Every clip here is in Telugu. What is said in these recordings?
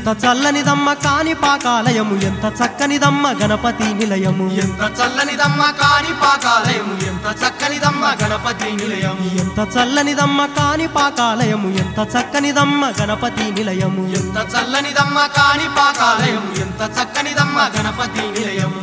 చల్లనిదమ్మ కాని పాకాలయము ఎంత చక్కనిదమ్మ గణపతి నిలయము ఎంత చల్లనిదమ్మ కాని పాకాలయము ఎంత చక్కనిదమ్మ గణపతి నిలయము ఎంత చల్లనిదమ్మ కాని పాకాలయము ఎంత చక్కనిదమ్మ గణపతి నిలయము ఎంత చల్లనిదమ్మ కాని పాకాలయము ఎంత చక్కనిదమ్మ గణపతి నిలయము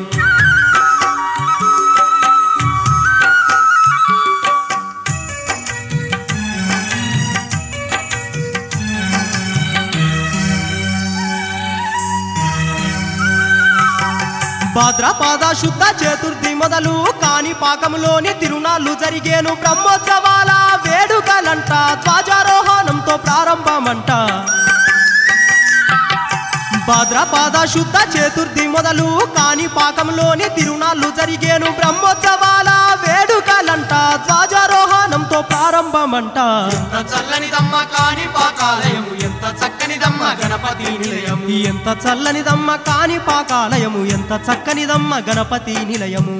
భాద్రపాద శుద్ధ చతుర్థి మొదలు కాని పాకములోని తిరునాళ్ళు జరిగేను బ్రహ్మోత్సవాల వేడుకలంట ధ్వజారోహణంతో ప్రారంభమంట భాద్రపాద శుద్ధ చతుర్థి మొదలు కాని పాకంలోని తిరునాళ్ళు జరిగేను బ్రహ్మోత్సవాల వేడుకలంట ధ్వజారోహణంతో ప్రారంభమంట ఎంత చల్లనిదమ్మ కాని పాకాలయము ఎంత చక్కనిదమ్మ గణపతి నిలయము ఎంత చల్లనిదమ్మ కాని పాకాలయము ఎంత చక్కనిదమ్మ గణపతి నిలయము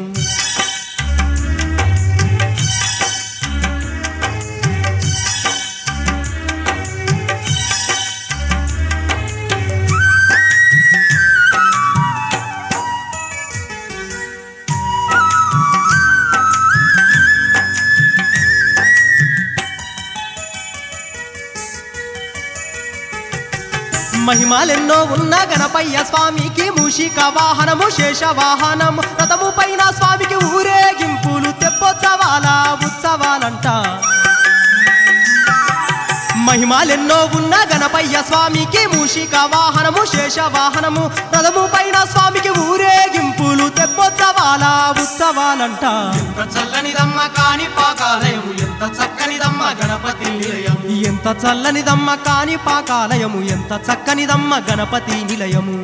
మహిమాలెన్నో ఉన్న గణపయ్య స్వామికి మూషిక వాహనము శేష వాహనము రథము పైన స్వామికి ఊరేగింపులు తెప్పోత్సవాల ఉత్సవాలంట మహిమాలెన్నో ఉన్న గణపయ్య స్వామికి మూషిక వాహనము శేష వాహనము రథము పైన స్వామికి ఊరేగింపులు తెప్పోత్సవాల ఉత్సవాలంట ఎంత చల్లనిదమ్మ కాని పాకాలయము ఎంత చక్కనిదమ్మ గణపతి నిలయము ఎంత చల్లనిదమ్మ కాని పాకాలయము ఎంత చక్కనిదమ్మ గణపతి నిలయము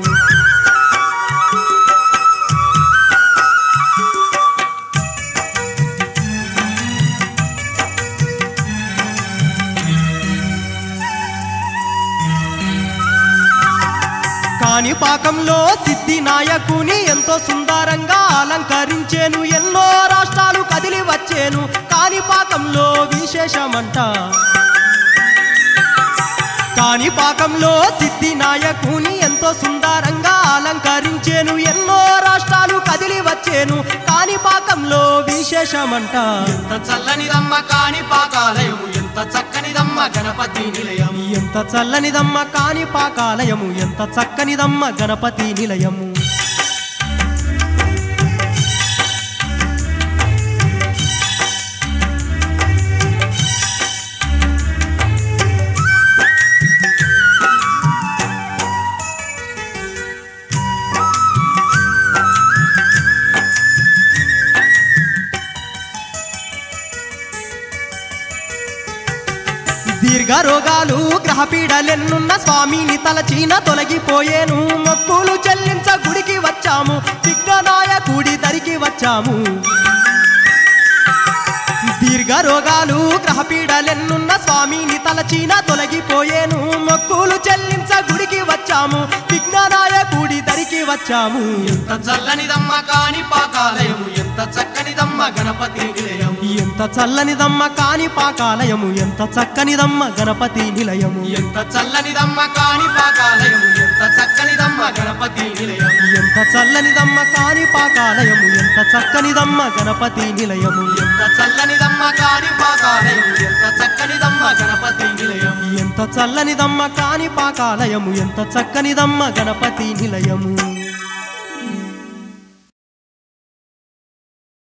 కాణిపాకంలో సిద్ధి నాయకుని ఎంతో సుందరంగా అలంకరించేను ఎన్నో రాష్ట్రాలు కదిలి వచ్చేను కాణిపాకంలో విశేషమంట కాణిపాకంలో సిద్ధి నాయకుని ఎంతో సుందరంగా అలంకరించేను ఎన్నో రాష్ట్రాలు కదిలి వచ్చేను కాణిపాకంలో విశేషమంట ఎంత చల్లనిదమ్మ కాని పాకాలయము ఎంత చక్కనిదమ్మ గణపతి నిలయము ఎంత చల్లనిదమ్మ కాణిపాకాలయము ఎంత చక్కనిదమ్మ గణపతి నిలయము దీర్ఘ రోగాలు గ్రహపీడలెన్నున్న స్వామిని తలచీన తొలగిపోయేను మొక్కులు చెల్లించ గుడికి వచ్చాము విఘ్ననాయకుడి దరికి వచ్చాము దీర్ఘ రోగాలు గ్రహపీడలెన్నున్న స్వామిని తలచీన తొలగిపోయేను మొక్కులు చెల్లించ గుడికి వచ్చాము విఘ్ననాయకుడి దరికి వచ్చాము ఎంత చల్లనిదమ్మ కాని పాకాలయము ఎంత చక్కనిదమ్మ గణపతి నిలయము ఎంత చల్లనిదమ్మ కాని పాకాలయము ఎంత చక్కనిదమ్మ గణపతి నిలయము ఎంత చల్లనిదమ్మ కాని పాకాలయము ఎంత చక్కనిదమ్మ గణపతి నిలయము ఎంత చల్లనిదమ్మ కాని పాకాలయము ఎంత చక్కనిదమ్మ గణపతి నిలయము ఎంత చల్లనిదమ్మ కాని పాకాలయము ఎంత చక్కనిదమ్మ గణపతి నిలయము ఎంత చల్లనిదమ్మ కాని పాకాలయము ఎంత చక్కనిదమ్మ గణపతి నిలయము